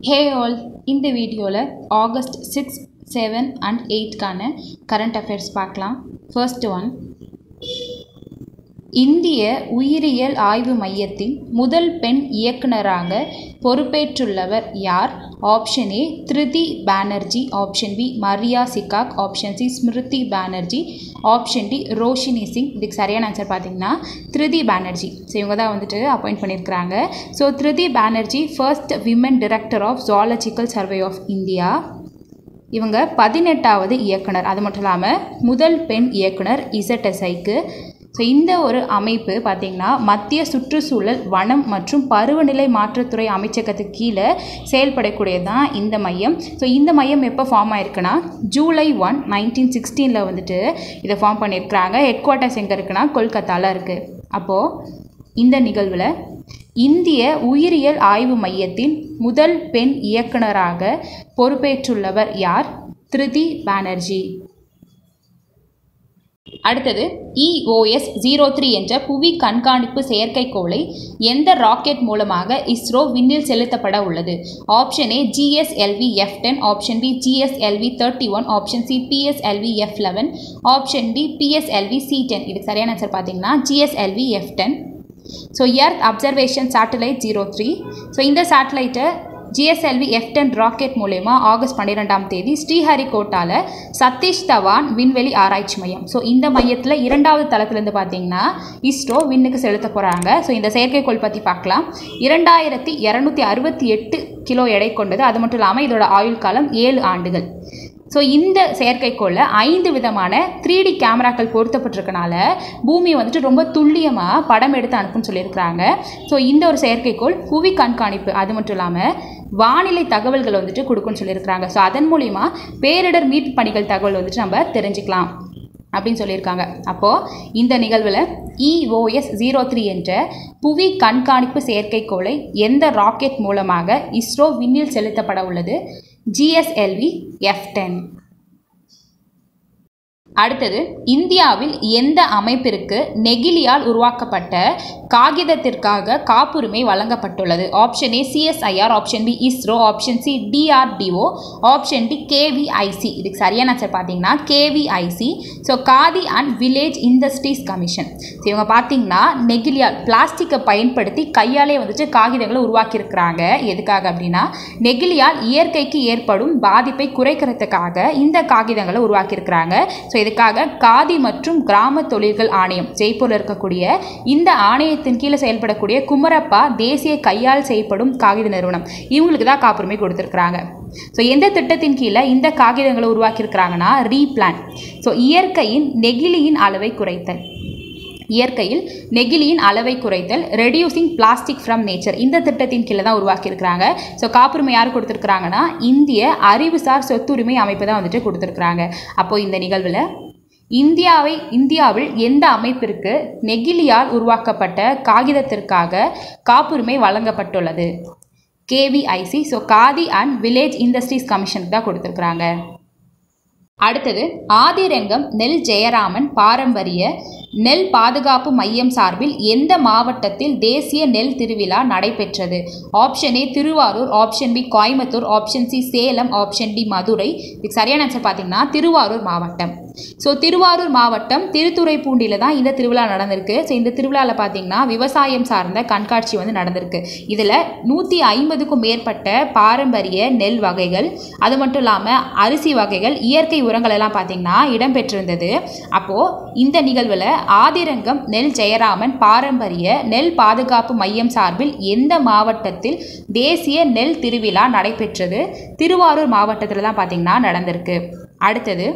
ஹே all இந்த வீடியோவில் August six seven and எயிட்கான கரண்ட் அஃபேர்ஸ் பார்க்கலாம் ஃபர்ஸ்ட் ஒன் இந்திய உயிரியல் ஆய்வு மையத்தின் முதல் பெண் இயக்குனராக பொறுப்பேற்றுள்ளவர் யார் option A Dhriti Banerjee option B மரியா சிகாக் option C Smriti Banerjee option D Roshini Singh இதுக்கு சரியான ஆன்சர் பார்த்தீங்கன்னா திருதி பானர்ஜி ஸோ இவங்க தான் வந்துட்டு அப்பாயிண்ட் பண்ணியிருக்கிறாங்க so Dhriti Banerjee first women director of zoological survey of India இவங்க பதினெட்டாவது இயக்குனர் அது மட்டும் இல்லாமல் முதல் பெண் இயக்குனர் இசட்எஸ்ஐக்கு ஸோ இந்த ஒரு அமைப்பு பார்த்திங்கன்னா மத்திய சுற்றுச்சூழல் வனம் மற்றும் பருவநிலை மாற்றத்துறை அமைச்சகத்துக்கு கீழே செயல்படக்கூடியது தான் இந்த மையம் ஸோ இந்த மையம் எப்போ ஃபார்ம் ஆயிருக்குன்னா ஜூலை ஒன் நைன்டீன் சிக்ஸ்டீனில் வந்துட்டு இதை ஃபார்ம் பண்ணியிருக்கிறாங்க ஹெட் குவார்ட்டர்ஸ் எங்கே இருக்குன்னா கொல்கத்தாவில் இருக்குது அப்போது இந்த நிகழ்வில் இந்திய உயிரியல் ஆய்வு மையத்தின் முதல் பெண் இயக்குனராக பொறுப்பேற்றுள்ளவர் யார் திருதி பானர்ஜி அடுத்தது இஓஎஸ் ஜீரோ த்ரீ என்ற புவி கண்காணிப்பு செயற்கைக்கோளை எந்த ராக்கெட் மூலமாக இஸ்ரோ விண்ணில் செலுத்தப்பட உள்ளது option A GSLV F ten option B GSLV thirty one option C PSLV F eleven option D PSLV C ten இதுக்கு சரியான ஆன்சர் பார்த்தீங்கன்னா GSLV F ten so earth observation satellite zero three so இந்த சேட்டலைட்டை GSLV F ten rocket மூலயமா August பன்னிரெண்டாம் தேதி ஸ்ரீஹரிகோட்டாவில் சதீஷ் தவான் விண்வெளி ஆராய்ச்சி மையம் ஸோ இந்த மையத்தில் இரண்டாவது தளத்துலேருந்து பார்த்தீங்கன்னா இஸ்ரோ விண்ணுக்கு செலுத்த போகிறாங்க ஸோ இந்த செயற்கைக்கோள் பற்றி பார்க்கலாம் இரண்டாயிரத்தி இரநூத்தி அறுபத்தி எட்டு கிலோ எடை கொண்டது அது மட்டும் இல்லாமல் இதோட ஆயுள் காலம் ஏழு ஆண்டுகள் ஸோ இந்த செயற்கைக்கோளில் ஐந்து விதமான த்ரீ டி கேமராக்கள் பொருத்தப்பட்டிருக்கனால பூமி வந்துட்டு ரொம்ப துல்லியமாக படம் எடுத்து அனுப்புன்னு சொல்லியிருக்கிறாங்க ஸோ இந்த ஒரு செயற்கைக்கோள் புவி கண்காணிப்பு அது மட்டும் இல்லாமல் வானிலை தகவல்களை வந்துட்டு கொடுக்குன்னு சொல்லியிருக்கிறாங்க ஸோ அதன் மூலிமா பேரிடர் மீட்பு பணிகள் தகவல் வந்துட்டு நம்ம தெரிஞ்சுக்கலாம் அப்படின்னு சொல்லியிருக்காங்க அப்போது இந்த நிகழ்வில் இஓஎஸ் ஜீரோ த்ரீ என்ற புவி கண்காணிப்பு செயற்கைக்கோளை எந்த ராக்கெட் மூலமாக இஸ்ரோ விண்ணில் செலுத்தப்பட உள்ளது ஜிஎஸ்எல்வி எஃப் டென் அடுத்தது இந்தியாவில் எந்த அமைப்பிற்கு நெகிழியால் உருவாக்கப்பட்ட காகிதத்திற்காக காப்புரிமை வழங்கப்பட்டுள்ளது option A CSIR option B ISRO option C DRDO option D KVIC இதுக்கு சரியான ஆன்சர் பார்த்தீங்கன்னா KVIC so Khadi and village industries commission so இவங்க பார்த்தீங்கன்னா நெகிழியால் பிளாஸ்டிக்கை பயன்படுத்தி கையாலே வந்துட்டு காகிதங்களை உருவாக்கியிருக்கிறாங்க எதுக்காக அப்படின்னா நெகிழியால் இயற்கைக்கு ஏற்படும் பாதிப்பை குறைக்கிறதுக்காக இந்த காகிதங்களை உருவாக்கியிருக்கிறாங்க ஸோ இதுக்காக காதி மற்றும் கிராம தொழில்கள் ஆணையம் ஜெய்ப்பூரில் இருக்கக்கூடிய இந்த ஆணையத்தின் கீழே செயல்படக்கூடிய குமரப்பா தேசிய கையால் செய்யப்படும் காகித நிறுவனம் இவங்களுக்கு தான் காப்புரிமை கொடுத்துருக்குறாங்க ஸோ எந்த திட்டத்தின் கீழே இந்த காகிதங்களை உருவாக்கியிருக்கிறாங்கன்னா ரீபிளான் ஸோ இயற்கையின் நெகிழியின் அளவை குறைத்தல் இயற்கையில் நெகிழியின் அளவை குறைத்தல் ரெடியூசிங் பிளாஸ்டிக் ஃப்ரம் நேச்சர் இந்த திட்டத்தின் கீழே தான் உருவாக்கியிருக்கிறாங்க ஸோ காப்புரிமை யார் கொடுத்துருக்குறாங்கன்னா இந்திய அறிவுசார் சொத்துரிமை அமைப்பு தான் வந்துட்டு கொடுத்துருக்குறாங்க அப்போது இந்த நிகழ்வில் இந்தியாவை இந்தியாவில் எந்த அமைப்பிற்கு நெகிழியால் உருவாக்கப்பட்ட காகிதத்திற்காக காப்புரிமை வழங்கப்பட்டுள்ளது KVIC so Khadi and village industries கமிஷனுக்கு தான் கொடுத்துருக்குறாங்க அடுத்தது ஆதிரங்கம் நெல் ஜெயராமன் பாரம்பரிய நெல் பாதுகாப்பு மையம் சார்பில் எந்த மாவட்டத்தில் தேசிய நெல் திருவிழா நடைபெற்றது option A Thiruvarur option B Coimbatore option C Salem option D Madurai இதுக்கு சரியான ஆன்சர் பார்த்தீங்கன்னா திருவாரூர் மாவட்டம் ஸோ திருவாரூர் மாவட்டம் திருத்துறைப்பூண்டியில் தான் இந்த திருவிழா நடந்திருக்கு ஸோ இந்த திருவிழாவில் பார்த்தீங்கன்னா விவசாயம் சார்ந்த கண்காட்சி வந்து நடந்திருக்கு இதில் நூற்றி ஐம்பதுக்கும் மேற்பட்ட பாரம்பரிய நெல் வகைகள் அது மட்டும் இல்லாமல் அரிசி வகைகள் இயற்கை உரங்கள் எல்லாம் பார்த்தீங்கன்னா இடம்பெற்றிருந்தது அப்போது இந்த நிகழ்வில் ஆதிரங்கம் நெல் ஜெயராமன் பாரம்பரிய நெல் பாதுகாப்பு மையம் சார்பில் எந்த மாவட்டத்தில் தேசிய நெல் திருவிழா நடைபெற்றது திருவாரூர் மாவட்டத்தில் தான் பார்த்தீங்கன்னா நடந்திருக்கு அடுத்தது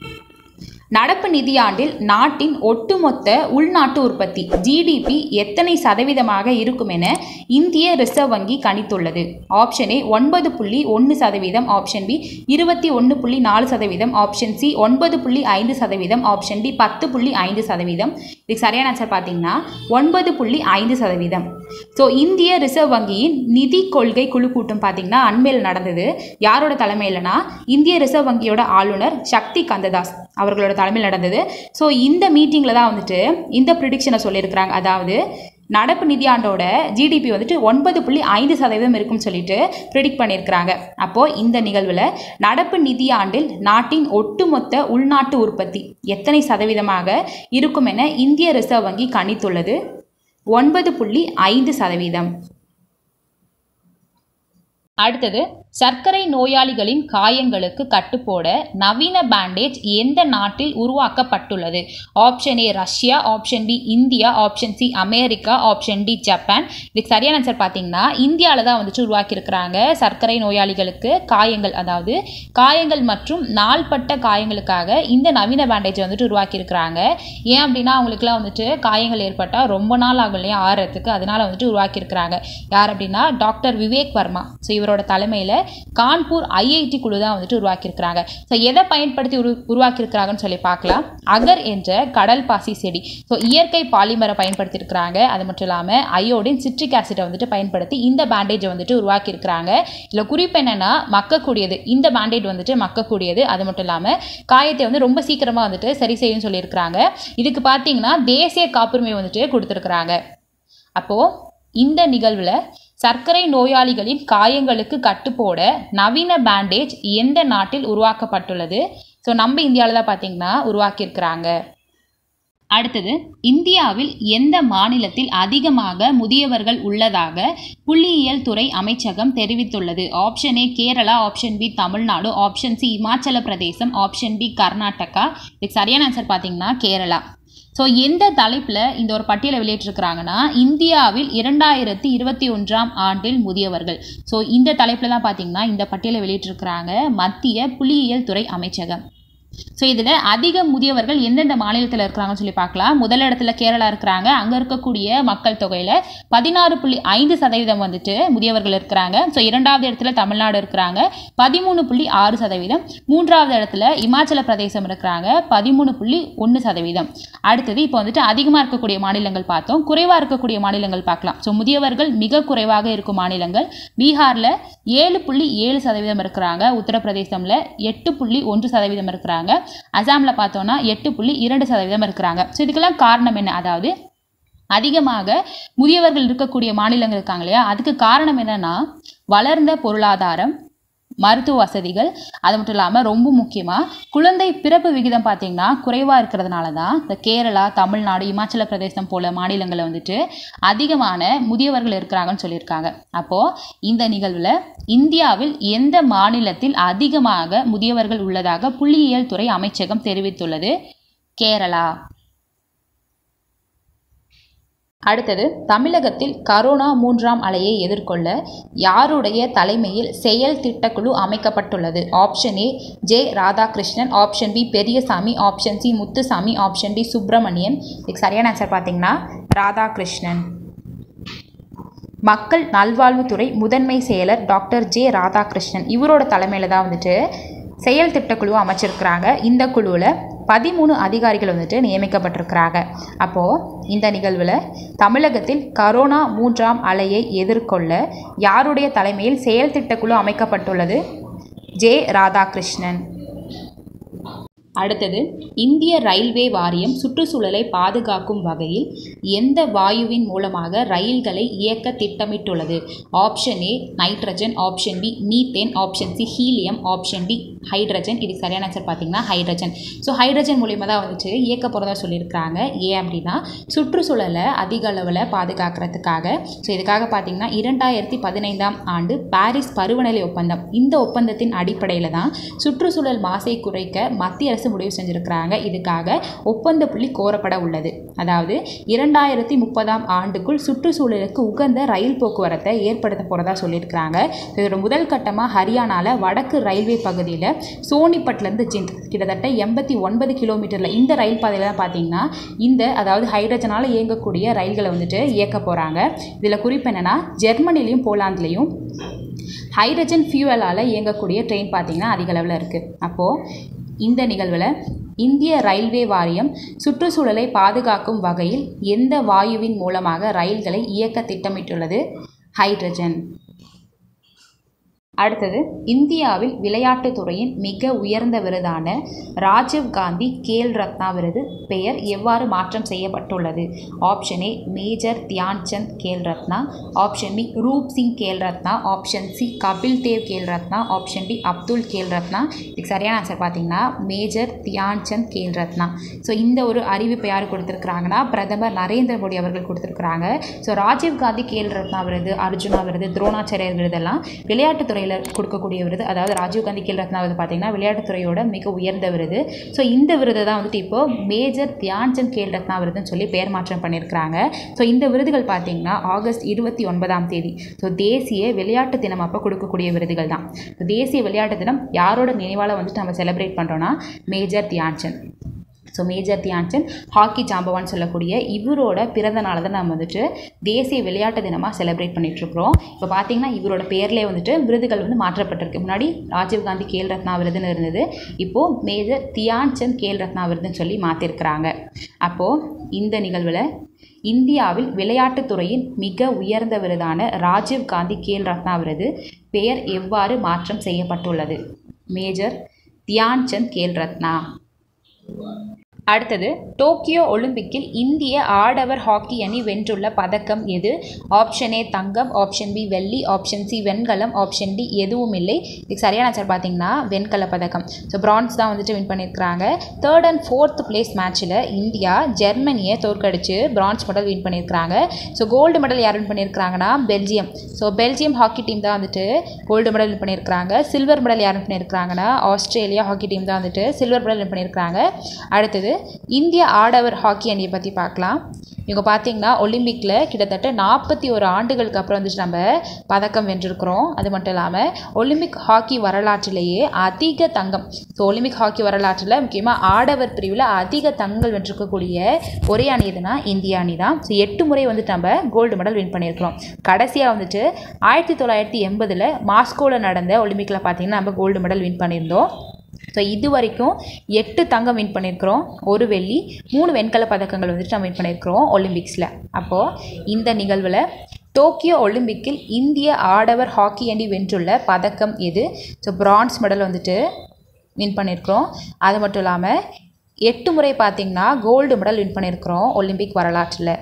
நடப்பு நிதியாண்டில் நாட்டின் ஒட்டுமொத்த உள்நாட்டு உற்பத்தி ஜிடிபி எத்தனை சதவீதமாக இருக்கும் என இந்திய ரிசர்வ் வங்கி கணித்துள்ளது ஆப்ஷன் ஏ ஒன்பது புள்ளி ஒன்று சதவீதம் ஆப்ஷன் பி இருபத்தி ஒன்று புள்ளி நாலு சதவீதம் ஆப்ஷன் சி ஒன்பது புள்ளி ஐந்து சதவீதம் ஆப்ஷன் டி பத்து புள்ளி ஐந்து சதவீதம் இதுக்கு சரியான ஆன்சர் பார்த்தீங்கன்னா ஒன்பது புள்ளி ஐந்து சதவீதம் ஸோ இந்திய ரிசர்வ் வங்கியின் நிதி கொள்கை குழு கூட்டம் பார்த்தீங்கன்னா அண்மையில் நடந்தது யாரோட தலைமையிலனா இந்திய ரிசர்வ் வங்கியோட ஆளுநர் சக்தி கந்ததாஸ் அவர்களோட தலைமையில் நடந்தது ஸோ இந்த மீட்டிங்கில் தான் வந்துட்டு இந்த ப்ரிடிக்ஷனை சொல்லியிருக்கிறாங்க அதாவது நடப்பு நிதியாண்டோட ஜிடிபி வந்துட்டு ஒன்பது புள்ளி ஐந்து சதவீதம் இருக்கும்னு சொல்லிட்டு ப்ரிடிக்ட் பண்ணியிருக்கிறாங்க அப்போது இந்த நிகழ்வில் நடப்பு நிதியாண்டில் நாட்டின் ஒட்டுமொத்த உள்நாட்டு உற்பத்தி எத்தனை சதவீதமாக இருக்கும் என இந்திய ரிசர்வ் வங்கி கணித்துள்ளது ஒன்பது புள்ளி ஐந்து சதவீதம் அடுத்தது சர்க்கரை நோயாளிகளின் காயங்களுக்கு கட்டுப்போட நவீன பேண்டேஜ் எந்த நாட்டில் உருவாக்கப்பட்டுள்ளது option A Russia option B India option C America option D Japan இதுக்கு சரியான ஆன்சர் பார்த்தீங்கன்னா இந்தியாவில் தான் வந்துட்டு உருவாக்கியிருக்கிறாங்க சர்க்கரை நோயாளிகளுக்கு காயங்கள் அதாவது காயங்கள் மற்றும் நாள்பட்ட காயங்களுக்காக இந்த நவீன பேண்டேஜ் வந்துட்டு உருவாக்கியிருக்கிறாங்க ஏன் அப்படின்னா அவங்களுக்குலாம் வந்துட்டு காயங்கள் ஏற்பட்டால் ரொம்ப நாள் ஆகும் இல்லையா ஆறுறதுக்கு அதனால வந்துட்டு உருவாக்கியிருக்கிறாங்க யார் அப்படின்னா டாக்டர் விவேக் வர்மா ஸோ இவரோட தலைமையில் கான்பூர் ஐஐடி குழு தான் வந்துட்டு உருவாக்கியிருக்கிறாங்க ஸோ எதை பயன்படுத்தி உரு உருவாக்கியிருக்கிறாங்கன்னு சொல்லி பார்க்கலாம் அகர் என்ற கடல் பாசி செடி ஸோ இயற்கை பாலிமரை பயன்படுத்தியிருக்கிறாங்க அது மட்டும் இல்லாமல் அயோடின் சிட்ரிக் ஆசிட்டை வந்துட்டு பயன்படுத்தி இந்த பேண்டேஜை வந்துட்டு உருவாக்கியிருக்கிறாங்க இதில் குறிப்பு என்னென்னா மக்கக்கூடியது இந்த பேண்டேஜ் வந்துட்டு மக்கக்கூடியது அது மட்டும் இல்லாமல் காயத்தை வந்து ரொம்ப சீக்கிரமாக வந்துட்டு சரி செய்யும்னு சொல்லியிருக்கிறாங்க இதுக்கு பார்த்தீங்கன்னா தேசிய காப்புரிமை வந்துட்டு கொடுத்துருக்குறாங்க அப்போது இந்த நிகழ்வில் சர்க்கரை நோயாளிகளின் காயங்களுக்கு கட்டுப்போட நவீன பேண்டேஜ் எந்த நாட்டில் உருவாக்கப்பட்டுள்ளது ஸோ நம்ம இந்தியாவில் தான் பார்த்தீங்கன்னா உருவாக்கியிருக்கிறாங்க அடுத்தது இந்தியாவில் எந்த மாநிலத்தில் அதிகமாக முதியவர்கள் உள்ளதாக புள்ளியியல் துறை அமைச்சகம் தெரிவித்துள்ளது option A Kerala option B Tamil Nadu option C Himachal Pradesh option B Karnataka இதுக்கு சரியான ஆன்சர் பார்த்தீங்கன்னா கேரளா ஸோ எந்த தலைப்பில் இந்த ஒரு பட்டியலை வெளியிட்டிருக்கிறாங்கன்னா இந்தியாவில் இரண்டாயிரத்தி இருபத்தி ஒன்றாம் ஆண்டில் முதியவர்கள் ஸோ இந்த தலைப்பில் தான் பார்த்தீங்கன்னா இந்த பட்டியலை வெளியிட்டிருக்கிறாங்க மத்திய புள்ளியியல் துறை அமைச்சகம் ஸோ இதில் அதிக முதியவர்கள் எந்தெந்த மாநிலத்தில் இருக்கிறாங்கன்னு சொல்லி பார்க்கலாம் முதல் இடத்துல கேரளா இருக்கிறாங்க அங்கே இருக்கக்கூடிய மக்கள் தொகையில் பதினாறு புள்ளி ஐந்து சதவீதம் வந்துட்டு முதியவர்கள் இருக்கிறாங்க ஸோ இரண்டாவது இடத்துல தமிழ்நாடு இருக்கிறாங்க பதிமூணு புள்ளி ஆறு சதவீதம் மூன்றாவது இடத்துல இமாச்சல பிரதேசம் இருக்கிறாங்க பதிமூணு புள்ளி ஒன்று சதவீதம் அடுத்தது இப்போ வந்துட்டு அதிகமாக இருக்கக்கூடிய மாநிலங்கள் பார்த்தோம் குறைவாக இருக்கக்கூடிய மாநிலங்கள் பார்க்கலாம் ஸோ முதியவர்கள் மிக குறைவாக இருக்கும் மாநிலங்கள் பீகாரில் ஏழு புள்ளி ஏழு சதவீதம் இருக்கிறாங்க உத்தரப்பிரதேசமில் எட்டு புள்ளி ஒன்று சதவீதம் இருக்கிறாங்க அசாமில் பார்த்தோன்னா எட்டு புள்ளி இரண்டு சதவீதம் இருக்கிறாங்க ஸோ இதுக்கெல்லாம் காரணம் என்ன அதாவது அதிகமாக முதியவர்கள் இருக்கக்கூடிய மாநிலங்கள் இருக்காங்க இல்லையா அதுக்கு காரணம் என்னன்னா வளர்ந்த பொருளாதாரம் மருத்துவ வசதிகள் அது மட்டும் இல்லாமல் ரொம்ப முக்கியமாக குழந்தை பிறப்பு விகிதம் பார்த்திங்கன்னா குறைவாக இருக்கிறதுனால தான் இந்த கேரளா தமிழ்நாடு இமாச்சல பிரதேசம் போல மாநிலங்களில் வந்துட்டு அதிகமான முதியவர்கள் இருக்கிறாங்கன்னு சொல்லியிருக்காங்க அப்போது இந்த நிகழ்வில் இந்தியாவில் எந்த மாநிலத்தில் அதிகமாக முதியவர்கள் உள்ளதாக புள்ளியியல் துறை அமைச்சகம் தெரிவித்துள்ளது கேரளா அடுத்தது தமிழகத்தில் கரோனா மூன்றாம் அலையை எதிர்கொள்ள யாருடைய தலைமையில் செயல் திட்டக்குழு அமைக்கப்பட்டுள்ளது option A J Radhakrishnan option B Periyasamy option C Muthusamy option D Subramanian இதுக்கு சரியான ஆன்சர் பார்த்தீங்கன்னா ராதாகிருஷ்ணன் மக்கள் நல்வாழ்வுத்துறை முதன்மை செயலர் டாக்டர் ஜே ராதாகிருஷ்ணன் இவரோட தலைமையில் தான் வந்துட்டு செயல் திட்டக்குழு அமைச்சிருக்கிறாங்க இந்த குழுவில் பதிமூணு அதிகாரிகள் வந்துட்டு நியமிக்கப்பட்டிருக்கிறாங்க அப்போது இந்த நிகழ்வில் தமிழகத்தில் கரோனா மூன்றாம் அலையை எதிர்கொள்ள யாருடைய தலைமையில் செயல் திட்டக்குழு அமைக்கப்பட்டுள்ளது ஜே ராதாகிருஷ்ணன் அடுத்தது இந்திய ரயில்வே வாரியம் சுற்றுச்சூழலை பாதுகாக்கும் வகையில் எந்த வாயுவின் மூலமாக ரயில்களை இயக்க திட்டமிட்டுள்ளது option A nitrogen option B methane option C helium option D hydrogen இதுக்கு சரியான ஆன்சர் பார்த்தீங்கன்னா ஹைட்ரஜன் ஸோ ஹைட்ரஜன் மூலியமாக தான் வந்துட்டு இயக்க போகிறதா சொல்லியிருக்கிறாங்க ஏன் அப்படின்னா சுற்றுச்சூழலை அதிக அளவில் பாதுகாக்கிறதுக்காக ஸோ இதுக்காக பார்த்தீங்கன்னா இரண்டாயிரத்தி பதினைந்தாம் ஆண்டு பாரிஸ் பருவநிலை ஒப்பந்தம் இந்த ஒப்பந்தத்தின் அடிப்படையில் தான் சுற்றுச்சூழல் மாசை குறைக்க மத்திய அரசு முடிவு செஞ்சுருக்கிறாங்க இதுக்காக ஒப்பந்த புள்ளி கோரப்பட உள்ளது அதாவது இரண்டாயிரத்தி முப்பதாம் ஆண்டுக்குள் சுற்றுச்சூழலுக்கு உகந்த ரயில் போக்குவரத்தை ஏற்படுத்த போகிறதா சொல்லியிருக்கிறாங்க இதோட முதல் கட்டமாக ஹரியானாவில் வடக்கு ரயில்வே பகுதியில் சோனிபட்லேருந்து ஜிந்த் கிட்டத்தட்ட எண்பத்தி ஒன்பது கிலோமீட்டரில் இந்த ரயில் பாதையில் தான் பார்த்தீங்கன்னா இந்த அதாவது ஹைட்ரஜனால் இயங்கக்கூடிய ரயில்களை வந்துட்டு இயக்க போகிறாங்க இதில் குறிப்பு என்னென்னா ஜெர்மனிலையும் போலாந்துலேயும் ஹைட்ரஜன் ஃபியூவலால் இயங்கக்கூடிய ட்ரெயின் பார்த்திங்கன்னா அதிக அளவில் இருக்குது அப்போது இந்த நிகழ்வில் இந்திய ரயில்வே வாரியம் சுற்றுச்சூழலை பாதுகாக்கும் வகையில் எந்த வாயுவின் மூலமாக ரயில்களை இயக்க திட்டமிட்டுள்ளது ஹைட்ரஜன் அடுத்தது இந்தியாவில் விளையாட்டுத் துறையின் மிக உயர்ந்த விருதான ராஜீவ் காந்தி கேல் ரத்னா விருது பெயர் எவ்வாறு மாற்றம் செய்யப்பட்டுள்ளது option A major Dhyan Chand Khel Ratna option B Roop Singh Khel Ratna option C Kapil Dev Khel Ratna option D Abdul Khel Ratna இதுக்கு சரியான ஆன்சர் பார்த்தீங்கன்னா மேஜர் தியான்சந்த் கேல் ரத்னா ஸோ இந்த ஒரு அறிவிப்பை யார் கொடுத்துருக்குறாங்கன்னா பிரதமர் நரேந்திர மோடி அவர்கள் கொடுத்துருக்குறாங்க ஸோ ராஜீவ் காந்தி கேல் ரத்னா விருது அர்ஜுனா விருது துரோணாச்சாரியர் விருதெல்லாம் விளையாட்டுத்துறை துறையில் கொடுக்கக்கூடிய விருது அதாவது ராஜீவ்காந்தி கேல் ரத்னா விருது பார்த்தீங்கன்னா விளையாட்டுத்துறையோட மிக உயர்ந்த விருது ஸோ இந்த விருதை தான் வந்துட்டு இப்போ மேஜர் தியான்சந்த் கேல் ரத்னா விருதுன்னு சொல்லி பெயர் மாற்றம் பண்ணியிருக்கிறாங்க ஸோ இந்த விருதுகள் பார்த்தீங்கன்னா ஆகஸ்ட் இருபத்தி ஒன்பதாம் தேதி ஸோ தேசிய விளையாட்டு தினம் அப்போ கொடுக்கக்கூடிய விருதுகள் தான் ஸோ தேசிய விளையாட்டு தினம் யாரோட நினைவால் வந்துட்டு நம்ம செலிப்ரேட் பண்ணுறோன்னா major Dhyan Chand so major Dhyan Chand hockey ஜாம்பவான் சொல்லக்கூடிய இவரோட பிறந்த நாளை தான் நம்ம வந்துட்டு தேசிய விளையாட்டு தினமாக செலிப்ரேட் பண்ணிகிட்ருக்குறோம் இப்போ பார்த்தீங்கன்னா இவரோட பேர்லேயே வந்துட்டு விருதுகள் வந்து மாற்றப்பட்டிருக்கு முன்னாடி ராஜீவ்காந்தி கேல் ரத்னா விருதுன்னு இருந்தது இப்போது மேஜர் தியான்சந்த் கேல் ரத்னா விருதுன்னு சொல்லி மாற்றிருக்கிறாங்க அப்போது இந்த நிகழ்வில் இந்தியாவில் விளையாட்டுத் துறையின் மிக உயர்ந்த விருதான ராஜீவ் காந்தி கேல் ரத்னா விருது பெயர் எவ்வாறு மாற்றம் செய்யப்பட்டுள்ளது மேஜர் தியான்சந்த் கேல் ரத்னா அடுத்தது டோக்கியோ ஒலிம்பிக்கில் இந்திய ஆடவர் ஹாக்கி அணி வென்றுள்ள பதக்கம் எது ஆப்ஷன் ஏ தங்கம் ஆப்ஷன் பி வெள்ளி ஆப்ஷன் சி வெண்கலம் ஆப்ஷன் டி எதுவும் இல்லை இதுக்கு சரியான ஆன்சர் பார்த்தீங்கன்னா வெண்கல பதக்கம் ஸோ பிரான்ஸ் தான் வந்துட்டு வின் பண்ணியிருக்கிறாங்க தேர்ட் அண்ட் ஃபோர்த் பிளேஸ் மேட்ச்சில் இந்தியா ஜெர்மனியை தோற்கடிச்சு பிரான்ஸ் மெடல் வின் பண்ணியிருக்கிறாங்க ஸோ கோல்டு மெடல் யார் வின் பண்ணியிருக்கிறாங்கன்னா Belgium so Belgium hockey team தான் வந்துட்டு கோல்டு மெடல் வின் பண்ணியிருக்கிறாங்க சில்வர் மெடல் யார் வின் பண்ணியிருக்கிறாங்கன்னா ஆஸ்திரேலியா ஹாக்கி டீம் தான் வந்துட்டு சில்வர் மெடல் வின் பண்ணியிருக்கிறாங்க அடுத்தது இந்திய ஆடவர் ஹாக்கி அணியை பற்றி பார்க்கலாம் இவங்க பார்த்தீங்கன்னா ஒலிம்பிக்கில் கிட்டத்தட்ட நாற்பத்தி ஒரு ஆண்டுகளுக்கு அப்புறம் வந்துட்டு நம்ம பதக்கம் வென்றிருக்கிறோம் அது மட்டும் இல்லாமல் ஒலிம்பிக் ஹாக்கி வரலாற்றிலேயே அதிக தங்கம் ஸோ ஒலிம்பிக் ஹாக்கி வரலாற்றில் முக்கியமாக ஆடவர் பிரிவில் அதிக தங்கங்கள் வென்றிருக்கக்கூடிய ஒரே அணி எதுனா இந்திய அணி தான் ஸோ எட்டு முறை வந்துட்டு நம்ம கோல்டு மெடல் வின் பண்ணியிருக்கிறோம் கடைசியாக வந்துட்டு ஆயிரத்தி தொள்ளாயிரத்தி எண்பதில் மாஸ்கோவில் நடந்த ஒலிம்பிக்கில் பார்த்தீங்கன்னா நம்ம கோல்டு மெடல் வின் பண்ணியிருந்தோம் ஸோ இது வரைக்கும் எட்டு தங்கம் வின் பண்ணியிருக்கிறோம் ஒரு வெள்ளி மூணு வெண்கல பதக்கங்கள் வந்துட்டு நம்ம வின் பண்ணியிருக்கிறோம் ஒலிம்பிக்ஸில் அப்போது இந்த நிகழ்வில் டோக்கியோ ஒலிம்பிக்கில் இந்திய ஆடவர் ஹாக்கி அணி வென்றுள்ள பதக்கம் எது ஸோ பிரான்ஸ் மெடல் வந்துட்டு வின் பண்ணியிருக்கிறோம் அது மட்டும் இல்லாமல் எட்டு முறை பார்த்திங்கன்னா கோல்டு மெடல் வின் பண்ணியிருக்கிறோம் ஒலிம்பிக் வரலாற்றில்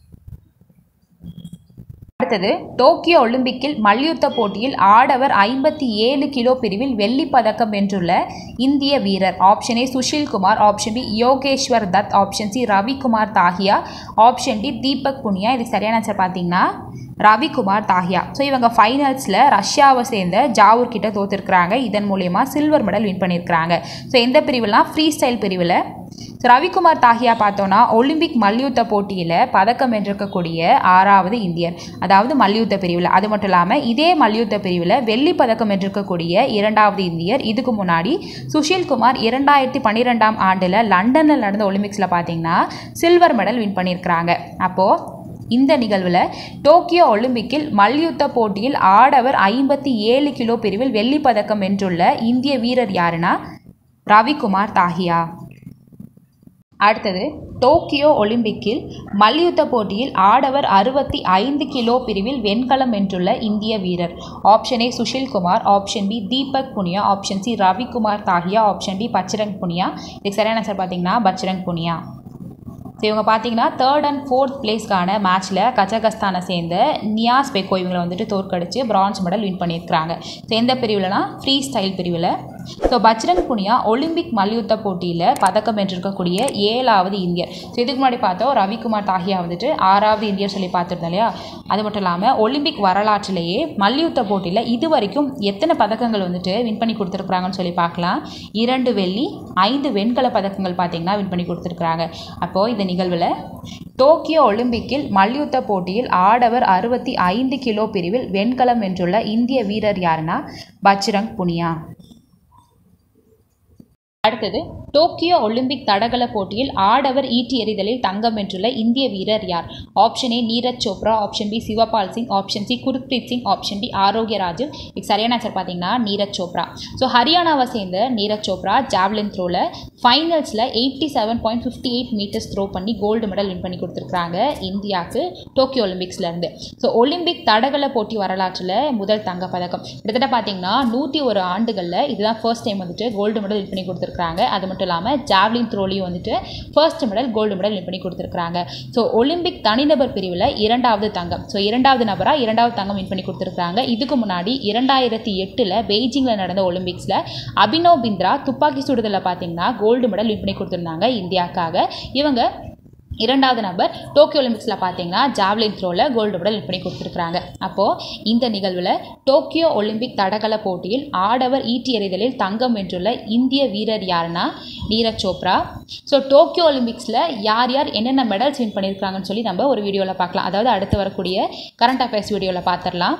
அடுத்தது டோக்கியோ ஒலிம்பிக்கில் மல்யுத்த போட்டியில் ஆடவர் ஐம்பத்தி ஏழு கிலோ பிரிவில் வெள்ளி பதக்கம் வென்றுள்ள இந்திய வீரர் option A Sushil Kumar option B Yogeshwar Dutt option C Ravikumar Dahiya option D Deepak Punia இதுக்கு சரியான ஆன்சர் பார்த்தீங்கன்னா ரவிக்குமார் தாஹியா ஸோ இவங்க ஃபைனல்ஸில் ரஷ்யாவை சேர்ந்த ஜாவூர் கிட்ட தோத்துருக்குறாங்க இதன் மூலயமா சில்வர் மெடல் வின் பண்ணியிருக்கிறாங்க ஸோ எந்த பிரிவுலாம் ஃப்ரீ ஸ்டைல் பிரிவில் ஸோ ரவிக்குமார் தாஹியா பார்த்தோன்னா ஒலிம்பிக் மல்யுத்த போட்டியில் பதக்கம் வென்றிருக்கக்கூடிய ஆறாவது இந்தியர் அதாவது மல்யுத்த பிரிவில் அது மட்டும் இல்லாமல் இதே மல்யுத்த பிரிவில் வெள்ளி பதக்கம் வென்றிருக்கக்கூடிய இரண்டாவது இந்தியர் இதுக்கு முன்னாடி சுஷில் குமார் இரண்டாயிரத்தி பன்னிரெண்டாம் ஆண்டில் லண்டனில் நடந்த ஒலிம்பிக்ஸில் பார்த்தீங்கன்னா சில்வர் மெடல் வின் பண்ணியிருக்கிறாங்க அப்போது இந்த நிகழ்வில் டோக்கியோ ஒலிம்பிக்கில் மல்யுத்த போட்டியில் ஆடவர் ஐம்பத்தி ஏழு கிலோ பிரிவில் வெள்ளி பதக்கம் வென்றுள்ள இந்திய வீரர் யாருன்னா ரவிக்குமார் தாஹியா அடுத்தது டோக்கியோ ஒலிம்பிக்கில் மல்யுத்த போட்டியில் ஆடவர் அறுபத்தி ஐந்து கிலோ பிரிவில் வெண்கலம் வென்றுள்ள இந்திய வீரர் option A Sushil Kumar option B Deepak Punia option C Ravikumar Dahiya option D Bajrang Punia இதுக்கு சரியான ஆன்சர் பார்த்தீங்கன்னா பச்சரங் புனியா ஸோ இவங்க பார்த்தீங்கன்னா தேர்ட் அண்ட் ஃபோர்த் பிளேஸ்க்கான மேட்ச்சில் கஜகஸ்தானை சேர்ந்த நியாஸ் பெக்கோ இவங்களை வந்துட்டு தோற்கடிச்சு பிரான்ஸ் மெடல் வின் பண்ணியிருக்கிறாங்க ஸோ எந்த பிரிவில்னா ஃப்ரீ ஸ்டைல் பிரிவில் ஸோ பஜ்ரங் புனியா ஒலிம்பிக் மல்யுத்த போட்டியில் பதக்கம் வென்றிருக்கக்கூடிய ஏழாவது இந்தியர் ஸோ இதுக்கு முன்னாடி பார்த்தோம் ரவிக்குமார் தாஹியா வந்துட்டு ஆறாவது இந்தியர் சொல்லி பார்த்துருந்தோம் இல்லையா அது மட்டும் இல்லாமல் ஒலிம்பிக் வரலாற்றிலேயே மல்யுத்த போட்டியில் இது வரைக்கும் எத்தனை பதக்கங்கள் வந்துட்டு வின் பண்ணி கொடுத்துருக்குறாங்கன்னு சொல்லி பார்க்கலாம் இரண்டு வெள்ளி ஐந்து வெண்கல பதக்கங்கள் பார்த்தீங்கன்னா வின் பண்ணி கொடுத்துருக்குறாங்க அப்போது இந்த நிகழ்வில் டோக்கியோ ஒலிம்பிக்கில் மல்யுத்த போட்டியில் ஆடவர் அறுபத்தி ஐந்து கிலோ பிரிவில் வெண்கலம் வென்றுள்ள இந்திய வீரர் யாருன்னா பஜ்ரங் புனியா அடுத்தது டோக்கியோ ஒலிம்பிக் தடகள போட்டியில் ஆடவர் ஈட்டி எறிதலில் தங்கம் வென்றுள்ள இந்திய வீரர் யார் option A Neeraj Chopra option B Shivpal Singh option C Gurpreet Singh option D Arokia Raju இதுக்கு சரியான ஆன்சர் பார்த்தீங்கன்னா நீரஜ் சோப்ரா ஸோ ஹரியானாவை சேர்ந்த நீரஜ் சோப்ரா ஜாவ்லின் த்ரோவில் ஃபைனல்ஸில் eighty seven point fifty eight metres throw பண்ணி கோல்டு மெடல் வின் பண்ணி கொடுத்துருக்காங்க இந்தியாவுக்கு டோக்கியோ ஒலிம்பிக்ஸ்லேருந்து ஸோ ஒலிம்பிக் தடகள போட்டி வரலாற்றில் முதல் தங்க பதக்கம் கிட்டத்தட்ட பார்த்தீங்கன்னா நூற்றி ஒரு ஆண்டுகளில் இதுதான் ஃபர்ஸ்ட் டைம் வந்துட்டு கோல்டு மெடல் வின் பண்ணி கொடுத்துருக்காங்க அது மட்டும் இல்லாமல் ஜாவ்லின் த்ரோலையும் வந்துட்டு first medal gold medal win பண்ணி கொடுத்துருக்காங்க ஸோ ஒலிம்பிக் தனிநபர் பிரிவில் இரண்டாவது தங்கம் ஸோ இரண்டாவது நபராக இரண்டாவது தங்கம் வின் பண்ணி கொடுத்துருக்காங்க இதுக்கு முன்னாடி இரண்டாயிரத்தி எட்டில் பெய்ஜிங்கில் நடந்த ஒலிம்பிக்ஸில் அபினவ் பிந்த்ரா துப்பாக்கி சுடுதலில் பார்த்தீங்கன்னா கோல்டு மெடல் வின் பண்ணி கொடுத்துருந்தாங்க இந்தியாவுக்காக இவங்க இரண்டாவது நபர் டோக்கியோ ஒலிம்பிக்ஸில் பார்த்தீங்கன்னா ஜாவ்லின் த்ரோவில் கோல்டு மெடல் வின் பண்ணி கொடுத்துருக்காங்க அப்போது இந்த நிகழ்வில் டோக்கியோ ஒலிம்பிக் தடகள போட்டியில் ஆடவர் ஈட்டி எறிதலில் தங்கம் வென்றுள்ள இந்திய வீரர் யாருன்னா நீரஜ் சோப்ரா ஸோ டோக்கியோ ஒலிம்பிக்ஸில் யார் யார் என்னென்ன மெடல்ஸ் வின் பண்ணியிருக்காங்கன்னு சொல்லி நம்ம ஒரு வீடியோவில் பார்க்கலாம் அதாவது அடுத்து வரக்கூடிய கரண்ட் அஃபேர்ஸ் வீடியோவில் பார்த்துடலாம்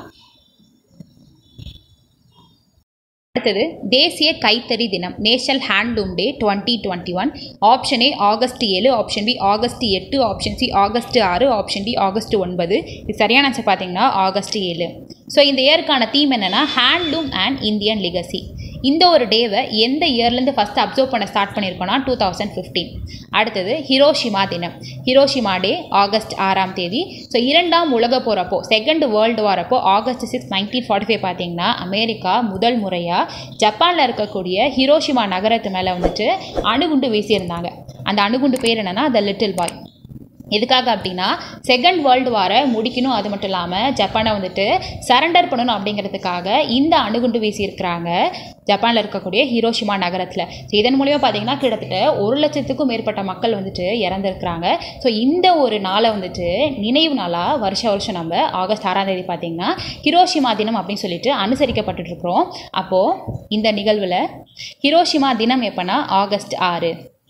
அடுத்தது தேசிய கைத்தறி தினம் national handloom day twenty twenty one option A August ஏழு ஆப்ஷன் பி ஆகஸ்ட் எட்டு ஆப்ஷன் சி ஆகஸ்ட் ஆறு ஆப்ஷன் டி ஆகஸ்ட் ஒன்பது இது சரியான ஆன்சர் பார்த்தீங்கன்னா ஆகஸ்ட் ஏழு ஸோ இந்த இயருக்கான தீம் என்னென்னா ஹேண்ட்லூம் அண்ட் இந்தியன் லிகசி இந்த ஒரு டேவை எந்த இயர்லேருந்து ஃபஸ்ட்டு அப்சர்வ் பண்ண ஸ்டார்ட் பண்ணியிருக்கோன்னா டூ தௌசண்ட் ஃபிஃப்டீன் அடுத்தது ஹிரோஷிமா தினம் ஹிரோஷிமா டே ஆகஸ்ட் ஆறாம் தேதி ஸோ இரண்டாம் உலக போகிறப்போ செகண்ட் வேர்ல்டு வார் அப்போ August six nineteen forty five பார்த்தீங்கன்னா அமெரிக்கா முதல் முறையாக ஜப்பானில் இருக்கக்கூடிய ஹிரோஷிமா நகரத்து மேலே வந்துட்டு அணுகுண்டு வீசியிருந்தாங்க அந்த அணுகுண்டு பேர் என்னென்னா த லிட்டில் பாய் எதுக்காக அப்படின்னா செகண்ட் வேர்ல்டு வாரை முடிக்கணும் அது மட்டும் இல்லாமல் ஜப்பானை வந்துட்டு சரண்டர் பண்ணணும் அப்படிங்கிறதுக்காக இந்த அணுகுண்டு வீசியிருக்கிறாங்க ஜப்பானில் இருக்கக்கூடிய ஹீரோஷிமா நகரத்தில் ஸோ இதன் மூலியமாக பார்த்தீங்கன்னா கிட்டத்தட்ட ஒரு லட்சத்துக்கும் மேற்பட்ட மக்கள் வந்துட்டு இறந்துருக்குறாங்க ஸோ இந்த ஒரு நாளை வந்துட்டு நினைவு நாளாக வருஷ வருஷம் நம்ம ஆகஸ்ட் ஆறாம் தேதி பார்த்தீங்கன்னா ஹிரோஷிமா தினம் அப்படின்னு சொல்லிட்டு அனுசரிக்கப்பட்டுட்டு இருக்கிறோம் அப்போது இந்த நிகழ்வில் ஹிரோஷிமா தினம் எப்போனா ஆகஸ்ட் ஆறு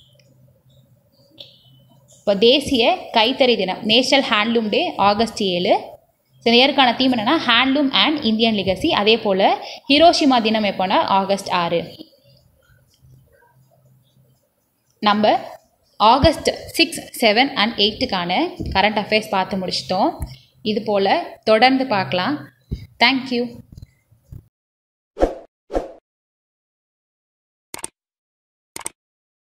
இப்போ தேசிய கைத்தறி தினம் நேஷனல் ஹேண்ட்லூம் டே ஆகஸ்ட் ஏழு சில இயற்கான தீம் என்னென்னா ஹேண்ட்லூம் அண்ட் இந்தியன் லிகசி அதே போல் ஹிரோஷிமா தினம் எப்போனா ஆகஸ்ட் ஆறு நம்ம ஆகஸ்ட் சிக்ஸ் செவன் அண்ட் எயிட்டுக்கான கரண்ட் அஃபேர்ஸ் பார்த்து முடிச்சிட்டோம் இது போல் தொடர்ந்து பார்க்கலாம் தேங்க்யூ